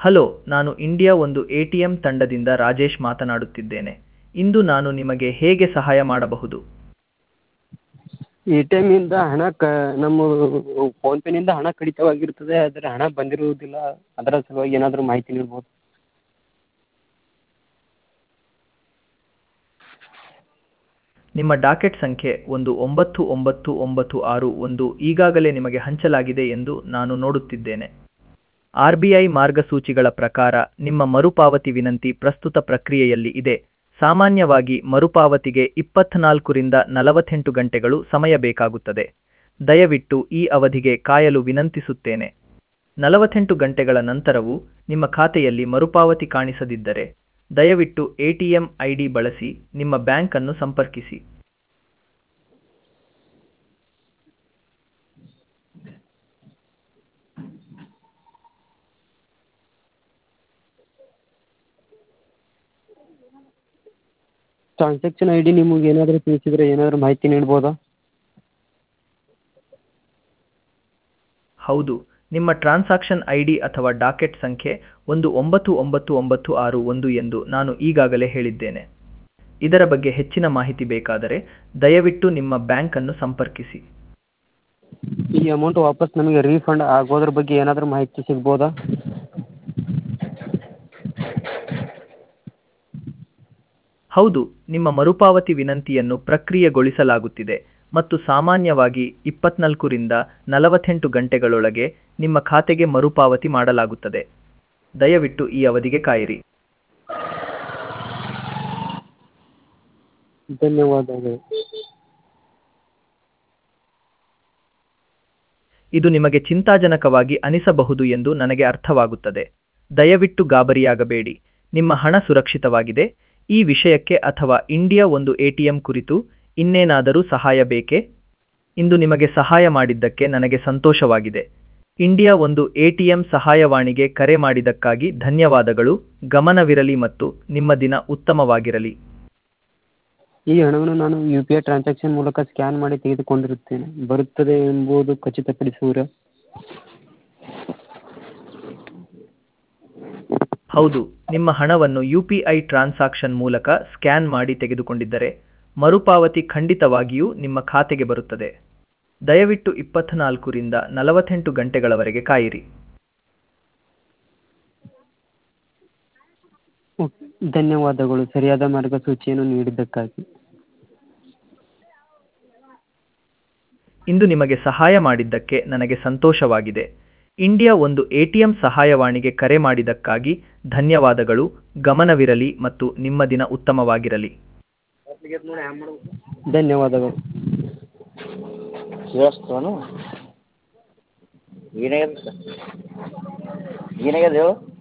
hello ನಾನು India ಒಂದು A T M ತಂಡದಿಂದ ರಾಜೇಶ್ ಮಾತನಾಡುತ್ತಿದ್ದೇನೆ ಇಂದು ನಾನು ನಿಮಗೆ ಹೇಗೆ ಸಹಾಯ ಮಾಡಬಹುದು ಎ ಟಿ ಎಮ್ಮಿಂದ ಹಣ ಕ ನಮ್ಮ ಫೋನ್ಪೇನಿಂದ ಹಣ ಕಡಿತವಾಗಿರುತ್ತದೆ ಆದರೆ ಹಣ ಬಂದಿರುವುದಿಲ್ಲ ಅದರ ಸಲುವಾಗಿ ಏನಾದರೂ ಮಾಹಿತಿ ನೀಡ್ಬೋದು ನಿಮ್ಮ ಡಾಕೆಟ್ ಸಂಖ್ಯೆ ಒಂದು ಒಂಬತ್ತು ಒಂಬತ್ತು ಒಂಬತ್ತು ಆರು ಒಂದು ಈಗಾಗಲೇ ನಿಮಗೆ ಹಂಚಲಾಗಿದೆ ಎಂದು ನಾನು ನೋಡುತ್ತಿದ್ದೇನೆ ಆರ್ ಬಿ ಐ ಮಾರ್ಗಸೂಚಿಗಳ ಪ್ರಕಾರ ನಿಮ್ಮ ಮರುಪಾವತಿ ವಿನಂತಿ ಪ್ರಸ್ತುತ ಪ್ರಕ್ರಿಯೆಯಲ್ಲಿ ಇದೆ ಸಾಮಾನ್ಯವಾಗಿ ಮರುಪಾವತಿಗೆ ಇಪ್ಪತ್ನಾಲ್ಕರಿಂದ ನಲವತ್ತೆಂಟು ಗಂಟೆಗಳು ಸಮಯ ಬೇಕಾಗುತ್ತದೆ ದಯವಿಟ್ಟು ಈ ಅವಧಿಗೆ ಕಾಯಲು ವಿನಂತಿಸುತ್ತೇನೆ ನಲವತ್ತೆಂಟು ಗಂಟೆಗಳ ನಂತರವೂ ನಿಮ್ಮ ಖಾತೆಯಲ್ಲಿ ಮರುಪಾವತಿ ಕಾಣಿಸದಿದ್ದರೆ ದಯವಿಟ್ಟು A T M I D ಬಳಸಿ ನಿಮ್ಮ ಬ್ಯಾಂಕ್ ಅನ್ನು ಸಂಪರ್ಕಿಸಿ ಟ್ರಾನ್ಸಾಕ್ಷನ್ ಐ ಡಿ ನಿಮಗೆ ಏನಾದರೂ ತಿಳಿಸಿದರೆ ಏನಾದರೂ ಮಾಹಿತಿ ನೀಡ್ಬೋದಾ ಹೌದು ನಿಮ್ಮ ಟ್ರಾನ್ಸಾಕ್ಷನ್ ಐ ಡಿ ಅಥವಾ ಡಾಕೆಟ್ ಸಂಖ್ಯೆ ಒಂದು ಒಂಬತ್ತು ಒಂಬತ್ತು ಒಂಬತ್ತು ಆರು ಒಂದು ಎಂದು ನಾನು ಈಗಾಗಲೇ ಹೇಳಿದ್ದೇನೆ ಇದರ ಬಗ್ಗೆ ಹೆಚ್ಚಿನ ಮಾಹಿತಿ ಬೇಕಾದರೆ ದಯವಿಟ್ಟು ನಿಮ್ಮ ಬ್ಯಾಂಕ್ ಅನ್ನು ಸಂಪರ್ಕಿಸಿ ಈ ಅಮೌಂಟ್ ವಾಪಸ್ ನಮಗೆ ರೀಫಂಡ್ ಆಗೋದ್ರ ಬಗ್ಗೆ ಏನಾದರೂ ಮಾಹಿತಿ ಸಿಗ್ಬೋದಾ ಹೌದು ನಿಮ್ಮ ಮರುಪಾವತಿ ವಿನಂತಿಯನ್ನು ಪ್ರಕ್ರಿಯೆಗೊಳಿಸಲಾಗುತ್ತಿದೆ ಮತ್ತು ಸಾಮಾನ್ಯವಾಗಿ ಇಪ್ಪತ್ನಾಲ್ಕರಿಂದ ನಲವತ್ತೆಂಟು ಗಂಟೆಗಳೊಳಗೆ ನಿಮ್ಮ ಖಾತೆಗೆ ಮರುಪಾವತಿ ಮಾಡಲಾಗುತ್ತದೆ ದಯವಿಟ್ಟು ಈ ಅವಧಿಗೆ ಕಾಯಿರಿ ಧನ್ಯವಾದಗಳು ಇದು ನಿಮಗೆ ಚಿಂತಾಜನಕವಾಗಿ ಅನಿಸಬಹುದು ಎಂದು ನನಗೆ ಅರ್ಥವಾಗುತ್ತದೆ ದಯವಿಟ್ಟು ಗಾಬರಿಯಾಗಬೇಡಿ ನಿಮ್ಮ ಹಣ ಸುರಕ್ಷಿತವಾಗಿದೆ ಈ ವಿಷಯಕ್ಕೆ ಅಥವಾ ಇಂಡಿಯಾ ಒಂದು ಎಟಿಎಂ ಕುರಿತು ಇನ್ನೇನಾದರೂ ಸಹಾಯ ಬೇಕೇ ಇಂದು ನಿಮಗೆ ಸಹಾಯ ಮಾಡಿದ್ದಕ್ಕೆ ನನಗೆ ಸಂತೋಷವಾಗಿದೆ ಇಂಡಿಯಾ ಒಂದು ಎಟಿಎಂ ಸಹಾಯವಾಣಿಗೆ ಕರೆ ಮಾಡಿದ್ದಕ್ಕಾಗಿ ಧನ್ಯವಾದಗಳು ಗಮನವಿರಲಿ ಮತ್ತು ನಿಮ್ಮ ದಿನ ಉತ್ತಮವಾಗಿರಲಿ ಈ ಹಣವನ್ನು ನಾನು ಯು ಪಿ ಐ ಟ್ರಾನ್ಸಾಕ್ಷನ್ ಮೂಲಕ ಸ್ಕ್ಯಾನ್ ಮಾಡಿ ತೆಗೆದುಕೊಂಡಿರುತ್ತೇನೆ ಬರುತ್ತದೆ ಎಂಬುದು ಖಚಿತಪಡಿಸುವಿರಾ ಹೌದು ನಿಮ್ಮ ಹಣವನ್ನು ಯು ಪಿ ಐ ಟ್ರಾನ್ಸಾಕ್ಷನ್ ಮೂಲಕ ಸ್ಕ್ಯಾನ್ ಮಾಡಿ ತೆಗೆದುಕೊಂಡಿದ್ದರೆ ಮರುಪಾವತಿ ಖಂಡಿತವಾಗಿಯೂ ನಿಮ್ಮ ಖಾತೆಗೆ ಬರುತ್ತದೆ ದಯವಿಟ್ಟು ಇಪ್ಪತ್ನಾಲ್ಕರಿಂದ ನಲವತ್ತೆಂಟು ಗಂಟೆಗಳವರೆಗೆ ಕಾಯಿರಿ ಓಕೆ ಧನ್ಯವಾದಗಳು ಸರಿಯಾದ ಮಾರ್ಗಸೂಚಿಯನ್ನು ನೀಡಿದ್ದಕ್ಕಾಗಿ ಇಂದು ನಿಮಗೆ ಸಹಾಯ ಮಾಡಿದ್ದಕ್ಕೆ ನನಗೆ ಸಂತೋಷವಾಗಿದೆ ಇಂಡಿಯಾ ಒಂದು ಎಟಿಎಂ ಸಹಾಯವಾಣಿಗೆ ಕರೆ ಮಾಡಿದ್ದಕ್ಕಾಗಿ ಧನ್ಯವಾದಗಳು ಗಮನವಿರಲಿ ಮತ್ತು ನಿಮ್ಮ ದಿನ ಉತ್ತಮವಾಗಿರಲಿ ಧನ್ಯವಾದಗಳು ಏನಾಗ್ಯದ ಏನಾಗ್ಯದ ಹೇಳು